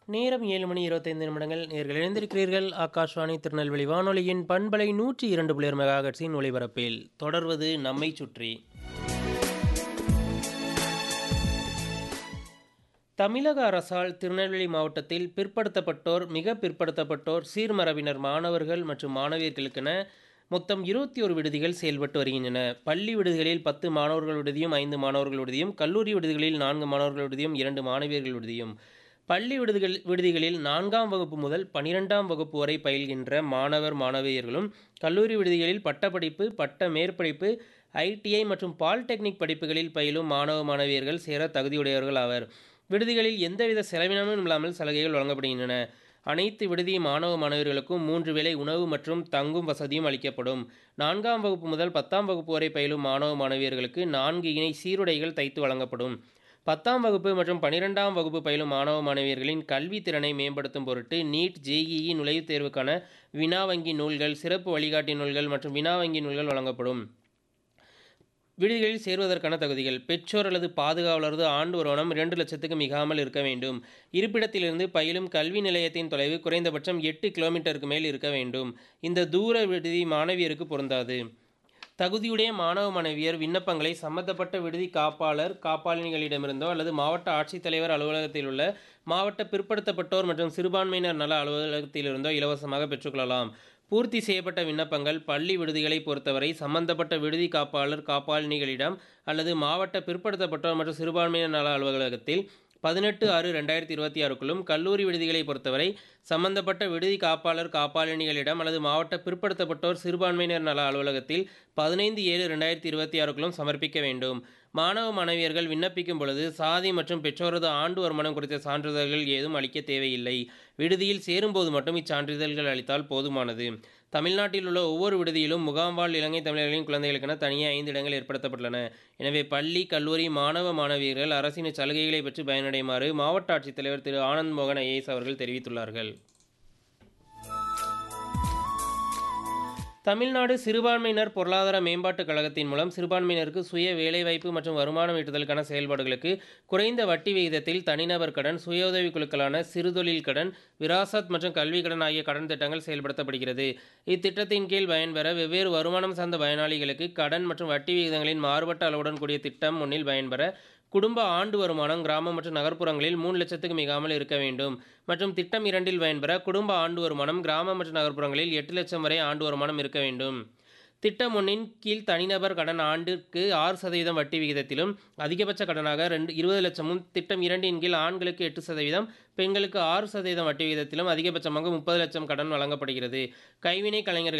நேரம் ஏழு மணி இருபத்தைந்து நிமிடங்கள் நேர்கள் இணைந்திருக்கிறீர்கள் ஆகாஷ்வாணி திருநெல்வேலி வானொலியின் பண்பலை நூற்றி இரண்டு புள்ளியர் மெகாகட்ஸின் ஒளிபரப்பில் தொடர்வது நம்மை சுற்றி தமிழக அரசால் திருநெல்வேலி மாவட்டத்தில் பிற்படுத்தப்பட்டோர் மிக பிற்படுத்தப்பட்டோர் சீர்மரபினர் மாணவர்கள் மற்றும் மாணவியர்களுக்கென மொத்தம் இருபத்தி ஒரு விடுதிகள் செயல்பட்டு வருகின்றன பள்ளி விடுதிகளில் பத்து மாணவர்கள் விடுதியும் ஐந்து மாணவர்கள் விடுதியும் கல்லூரி விடுதிகளில் நான்கு மாணவர்கள் விடுதியும் இரண்டு மாணவியர்கள் விடுதியும் பள்ளி விடுதிகள் விடுதிகளில் நான்காம் வகுப்பு முதல் பனிரெண்டாம் வகுப்பு வரை பயில்கின்ற மாணவர் மாணவியர்களும் கல்லூரி விடுதிகளில் பட்டப்படிப்பு பட்ட மேற்படிப்பு ஐடிஐ மற்றும் பாலிடெக்னிக் படிப்புகளில் பயிலும் மாணவ மாணவியர்கள் சேர தகுதியுடையவர்கள் ஆவர் விடுதிகளில் எந்தவித செலவினமும் இல்லாமல் சலுகைகள் வழங்கப்படுகின்றன அனைத்து விடுதி மாணவ மாணவர்களுக்கும் மூன்று வேளை உணவு மற்றும் தங்கும் வசதியும் அளிக்கப்படும் நான்காம் வகுப்பு முதல் பத்தாம் வகுப்பு வரை பயிலும் மாணவ மாணவியர்களுக்கு நான்கு இணை சீருடைகள் தைத்து வழங்கப்படும் பத்தாம் வகுப்பு மற்றும் பனிரெண்டாம் வகுப்பு பயிலும் மாணவ மாணவியர்களின் கல்வி திறனை மேம்படுத்தும் பொருட்டு நீட் ஜேஇஇ நுழைவுத் தேர்வுக்கான வினா வங்கி நூல்கள் சிறப்பு வழிகாட்டி நூல்கள் மற்றும் வினா வங்கி நூல்கள் வழங்கப்படும் விடுதிகளில் சேருவதற்கான தகுதிகள் பெற்றோர் அல்லது பாதுகாவலரது ஆண்டு வருமானம் இரண்டு லட்சத்துக்கு மிகாமல் இருக்க வேண்டும் இருப்பிடத்திலிருந்து பயிலும் கல்வி நிலையத்தின் தொலைவு குறைந்தபட்சம் எட்டு கிலோமீட்டருக்கு மேல் இருக்க வேண்டும் இந்த தூர விடுதி மாணவியருக்கு பொருந்தாது தகுதியுடைய மாணவ மாணவியர் விண்ணப்பங்களை சம்பந்தப்பட்ட விடுதி காப்பாளர் காப்பாளினிகளிடமிருந்தோ அல்லது மாவட்ட ஆட்சித்தலைவர் அலுவலகத்தில் உள்ள மாவட்ட பிற்படுத்தப்பட்டோர் மற்றும் சிறுபான்மையினர் நல அலுவலகத்திலிருந்தோ இலவசமாக பெற்றுக்கொள்ளலாம் பூர்த்தி செய்யப்பட்ட விண்ணப்பங்கள் பள்ளி விடுதிகளை பொறுத்தவரை சம்பந்தப்பட்ட விடுதி காப்பாளர் காப்பாளினிகளிடம் அல்லது மாவட்ட பிற்படுத்தப்பட்டோர் மற்றும் சிறுபான்மையினர் நல அலுவலகத்தில் பதினெட்டு ஆறு ரெண்டாயிரத்தி இருபத்தி ஆறுக்குள்ளும் கல்லூரி விடுதிகளை பொறுத்தவரை சம்பந்தப்பட்ட விடுதி காப்பாளர் காப்பாளினிகளிடம் அல்லது மாவட்ட பிற்படுத்தப்பட்டோர் சிறுபான்மையினர் நல அலுவலகத்தில் பதினைந்து ஏழு ரெண்டாயிரத்தி இருபத்தி ஆறுக்குள்ளும் சமர்ப்பிக்க வேண்டும் மாணவ மாணவியர்கள் விண்ணப்பிக்கும் பொழுது சாதி மற்றும் பெற்றோரது ஆண்டு வருமானம் குறித்த சான்றிதழ்கள் ஏதும் அளிக்க தேவையில்லை விடுதியில் சேரும்போது மட்டும் இச்சான்றிதழ்கள் அளித்தால் போதுமானது தமிழ்நாட்டில் உள்ள ஒவ்வொரு விடுதியிலும் முகாம்வாழ் இலங்கை தமிழர்களின் குழந்தைகளுக்கென தனியே ஐந்து இடங்கள் ஏற்படுத்தப்பட்டுள்ளன எனவே பள்ளி கல்லூரி மாணவ மாணவியர்கள் அரசின் சலுகைகளை பெற்று பயனடையுமாறு மாவட்ட ஆட்சித்தலைவர் திரு ஆனந்த் மோகன் ஐஏஎஸ் அவர்கள் தெரிவித்துள்ளார்கள் தமிழ்நாடு சிறுபான்மையினர் பொருளாதார மேம்பாட்டுக் கழகத்தின் மூலம் சிறுபான்மையினருக்கு சுய வேலைவாய்ப்பு மற்றும் வருமானம் ஈட்டுதலுக்கான செயல்பாடுகளுக்கு குறைந்த வட்டி விகிதத்தில் தனிநபர் கடன் சுய உதவிக் குழுக்களான சிறுதொழில் கடன் விராசத் மற்றும் கல்வி கடன் ஆகிய கடன் திட்டங்கள் செயல்படுத்தப்படுகிறது இத்திட்டத்தின் கீழ் பயன்பெற வெவ்வேறு வருமானம் சார்ந்த பயனாளிகளுக்கு கடன் மற்றும் வட்டி விகிதங்களின் மாறுபட்ட அளவுடன் கூடிய திட்டம் ஒன்றில் பயன்பெற குடும்ப ஆண்டு வருமானம் கிராமம் மற்றும் நகர்ப்புறங்களில் மூணு லட்சத்துக்கு மிகாமல் இருக்க வேண்டும் மற்றும் திட்டம் இரண்டில் பயன்பெற குடும்ப ஆண்டு வருமானம் கிராமம் மற்றும் நகர்ப்புறங்களில் எட்டு லட்சம் வரை ஆண்டு வருமானம் இருக்க வேண்டும் திட்டம் ஒன்றின் கீழ் தனிநபர் கடன் ஆண்டிற்கு ஆறு சதவீதம் வட்டி விகிதத்திலும் அதிகபட்ச கடனாக ரெண்டு இருபது லட்சமும் திட்டம் இரண்டின் கீழ் ஆண்களுக்கு எட்டு சதவீதம் பெண்களுக்கு ஆறு சதவீதம் வட்டி விகிதத்திலும் அதிகபட்சமாக முப்பது லட்சம் கடன் வழங்கப்படுகிறது கைவினை கலைஞர்கள்